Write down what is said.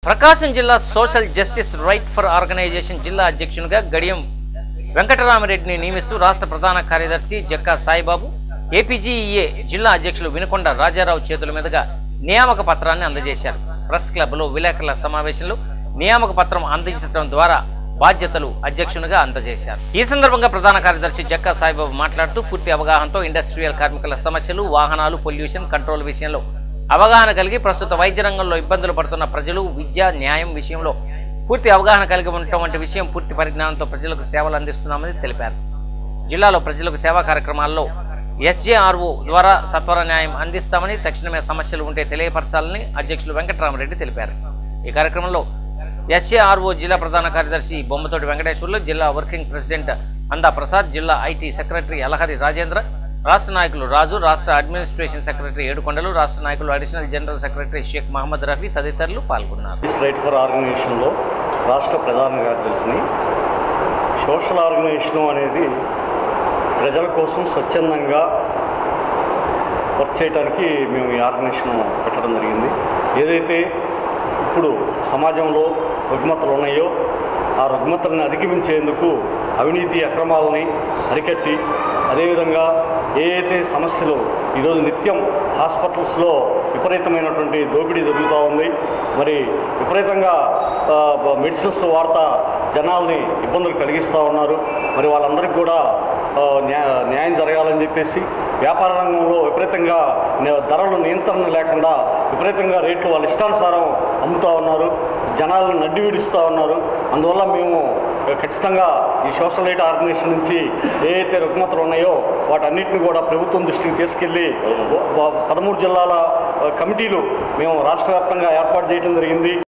ప్రకాశం జిల్లా social justice right for organisation జిల్లా అధ్యక్షునిగా గడియం వెంకటరామరెడ్డిని నియమిస్తూ రాష్ట్ర ప్రధాన కార్యదర్శి జక్కా సాయిబాబు ఏపీజీఈఏ జిల్లా అధ్యక్షులు వినుకొండ రాజారావు చేతుల మీదుగా నియామక పత్రాన్ని అందజేశారు ప్రెస్ క్లబ్లో విలేకరుల సమావేశంలో నియామక పత్రం అందించడం ద్వారా బాధ్యతలు అధ్యక్షునిగా అందజేశారు ఈ సందర్భంగా ప్రధాన కార్యదర్శి జక్కా సాయిబాబు మాట్లాడుతూ పూర్తి అవగాహనతో ఇండస్ట్రియల్ కార్మికుల సమస్యలు వాహనాలు పొల్యూషన్ కంట్రోల్ విషయంలో అవగాహన కలిగి ప్రస్తుత వైద్య రంగంలో ఇబ్బందులు పడుతున్న ప్రజలు విద్య న్యాయం విషయంలో పూర్తి అవగాహన కలిగి ఉండటం వంటి విషయం పూర్తి పరిజ్ఞానంతో ప్రజలకు సేవలు అందిస్తున్నామని తెలిపారు జిల్లాలో ప్రజలకు సేవా కార్యక్రమాల్లో ఎస్జేఆర్ఓ ద్వారా సత్వర న్యాయం అందిస్తామని తక్షణమే సమస్యలు ఉంటే తెలియపరచాలని అధ్యక్షులు వెంకటరామరెడ్డి తెలిపారు ఈ కార్యక్రమంలో ఎస్ఏఆర్ఓ జిల్లా ప్రధాన కార్యదర్శి బొమ్మతోటి వెంకటేశ్వర్లు జిల్లా వర్కింగ్ ప్రెసిడెంట్ అందా ప్రసాద్ జిల్లా ఐటీ సెక్రటరీ అలహరి రాజేంద్ర రాష్ట్ర నాయకులు రాజు రాష్ట్ర అడ్మినిస్ట్రేషన్ సెక్రటరీ ఏడుకొండలు రాష్ట్ర నాయకులు additional general secretary Sheikh Mohammed Rafi తదితరులు పాల్గొన్నారు పీస్ రైట్ ఫర్ ఆర్గనైజేషన్లో రాష్ట్ర ప్రధాన కార్యదర్శిని సోషల్ ఆర్గనైజేషన్ అనేది ప్రజల కోసం స్వచ్ఛందంగా వర్క్ చేయడానికి మేము ఈ ఆర్గనైజేషన్ పెట్టడం జరిగింది ఏదైతే ఇప్పుడు సమాజంలో రుగ్మతలు ఉన్నాయో ఆ రుగ్మతలను అధిగమించేందుకు అవినీతి అక్రమాలని అరికట్టి అదేవిధంగా ఏ అయితే సమస్యలు ఈరోజు నిత్యం హాస్పిటల్స్లో విపరీతమైనటువంటి దోపిడీ జరుగుతూ ఉంది మరి విపరీతంగా ఆ, బ- మెడిసిన్స్ వాడతా జనాల్ని ఇబ్బందులు కలిగిస్తూ ఉన్నారు మరి వాళ్ళందరికీ కూడా ఆ, న్యా- న్యాయం జరగాలని చెప్పేసి వ్యాపార రంగంలో విపరీతంగా నే- ధరలు నియంత్రణ లేకుండా విపరీతంగా రేట్లు వాళ్ళ ఇష్టానుసారం అమ్ముతూ ఉన్నారు జనాలను నడ్డి విడుస్తూ ఉన్నారు అందువల్ల మేము ఖచ్చితంగా ఈ సోషల్ రైట్ ఆర్గనైజేషన్ నుంచి ఏ అయితే రుగ్మతలు ఉన్నాయో వాటన్నిటిని కూడా ప్రభుత్వం దృష్టికి తీసుకెళ్ళి వ- వ- పదమూడు జిల్లాల ఆ, కమిటీలు మేము రాష్ట్ర వ్యాప్తంగా ఏర్పాటు చేయడం జరిగింది